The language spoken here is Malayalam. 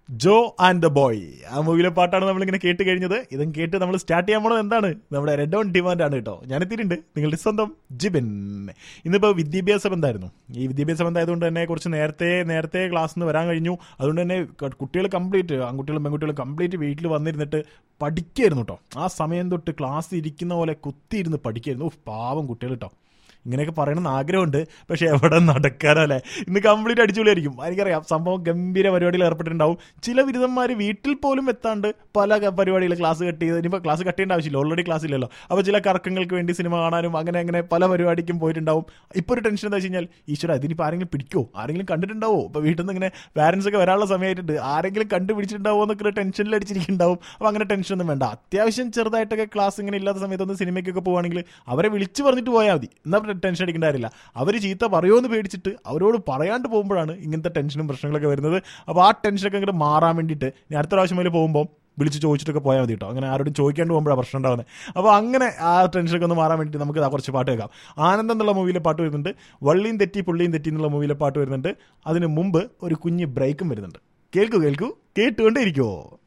ജോ ആൻഡ് ദ ബോയ് ആ മൂവിയിലെ പാട്ടാണ് നമ്മളിങ്ങനെ കേട്ട് കഴിഞ്ഞത് ഇതും കേട്ട് നമ്മൾ സ്റ്റാർട്ട് ചെയ്യാൻ പോണത് എന്താണ് നമ്മുടെ റെഡ് ഓൺ ഡിമാൻഡ് ആണ് കേട്ടോ ഞാൻ എത്തിയിട്ടുണ്ട് നിങ്ങളുടെ സ്വന്തം ജിബിൻ ഇന്നിപ്പോൾ വിദ്യാഭ്യാസ ബന്ധമായിരുന്നു ഈ വിദ്യാഭ്യാസ ബന്ധമായതുകൊണ്ട് തന്നെ കുറച്ച് നേരത്തെ നേരത്തെ ക്ലാസ്സിൽ നിന്ന് വരാൻ കഴിഞ്ഞു അതുകൊണ്ട് തന്നെ കുട്ടികൾ കംപ്ലീറ്റ് ആൺകുട്ടികളും പെൺകുട്ടികളും കംപ്ലീറ്റ് വീട്ടിൽ വന്നിരുന്നിട്ട് പഠിക്കായിരുന്നു കേട്ടോ ആ സമയം തൊട്ട് ക്ലാസ് ഇരിക്കുന്ന പോലെ കുത്തിയിരുന്ന് പഠിക്കായിരുന്നു ഉഫ്, പാവം കുട്ടികൾ കേട്ടോ ഇങ്ങനെയൊക്കെ പറയണമെന്ന് ആഗ്രഹമുണ്ട് പക്ഷെ എവിടെ നടക്കാനല്ലേ ഇന്ന് കംപ്ലീറ്റ് അടിച്ചുപൊളിയായിരിക്കും എനിക്കറിയാം സംഭവം ഗംഭീര പരിപാടിയിൽ ഏർപ്പെട്ടിട്ടുണ്ടാവും ചില ബിരുദന്മാർ വീട്ടിൽ പോലും എത്താണ്ട് പല ക- പരിപാടികൾ ക്ലാസ് കട്ട് ചെയ്ത് ഇനിയിപ്പോൾ ക്ലാസ് കട്ട് ചെയ്യേണ്ട ആവശ്യമില്ല ഓൾറെഡി ക്ലാസ് ഇല്ലല്ലോ അപ്പോൾ ചില കറക്കങ്ങൾക്ക് വേണ്ടി സിനിമ കാണാനും അങ്ങനെ അങ്ങനെ പല പരിപാടിക്കും പോയിട്ടുണ്ടാവും ഇപ്പോൾ ഒരു ടെൻഷൻ എന്താ വെച്ച് കഴിഞ്ഞാൽ ഈശ്വര ഇതിനിപ്പോൾ ആരെങ്കിലും പിടിക്കോ ആരെങ്കിലും കണ്ടിട്ടുണ്ടാവോ ഇപ്പോൾ വീട്ടിൽ നിന്ന് ഇങ്ങനെ പാരൻസ് ഒക്കെ വരാനുള്ള സമയമായിട്ടുണ്ട് ആരെങ്കിലും കണ്ടുപിടിച്ചിട്ടുണ്ടാവോ എന്നൊക്കെ ഒരു ടെൻഷനിൽ അടിച്ചിരിക്കുന്നുണ്ടാവും അപ്പോൾ അങ്ങനെ ടെൻഷനൊന്നും വേണ്ട അത്യാവശ്യം ചെറുതായിട്ടൊക്കെ ക്ലാസ് ഇങ്ങനെ ഇല്ലാത്ത സമയത്തൊന്ന് സിനിമയ്ക്കൊക്കെ പോവുകയാണെങ്കിൽ അവരെ വിളിച്ച് പറഞ്ഞിട്ട് പോയാൽ മതി എന്നാൽ ടെൻഷൻ അടിക്കേണ്ട കാര്യമില്ല അവർ ചീത്ത പറയുമോ എന്ന് പേടിച്ചിട്ട് അവരോട് പറയാണ്ട് പോകുമ്പോഴാണ് ഇങ്ങനത്തെ ടെൻഷനും പ്രശ്നങ്ങളൊക്കെ വരുന്നത് അപ്പോൾ ആ ടെൻഷനൊക്കെ ഇങ്ങോട്ട് മാറാൻ വേണ്ടിയിട്ട് ഞാൻ അടുത്ത പ്രാവശ്യം മുതൽ പോകുമ്പോൾ വിളിച്ച് ചോദിച്ചിട്ടൊക്കെ പോയാൽ മതി കേട്ടോ അങ്ങനെ ആരോടും ചോദിക്കാണ്ട് പോകുമ്പോഴാണ് പ്രശ്നം ഉണ്ടാകുന്നത് അപ്പോൾ അങ്ങനെ ആ ടെൻഷനൊക്കെ ഒന്ന് മാറാൻ വേണ്ടിയിട്ട് നമുക്ക് ദാ കുറച്ച് പാട്ട് കേൾക്കാം ആനന്ദം എന്നുള്ള മൂവിയിലെ പാട്ട് വരുന്നുണ്ട് വള്ളിയും തെറ്റി പുള്ളിയും തെറ്റി എന്നുള്ള മൂവിയിലെ പാട്ട് വരുന്നുണ്ട് അതിന് മുമ്പ് ഒരു കുഞ്ഞ് ബ്രേക്കും വരുന്നുണ്ട് കേൾക്കൂ കേൾക്കൂ കേട്ടുകൊണ്ടേ ഇരിക്കുമോ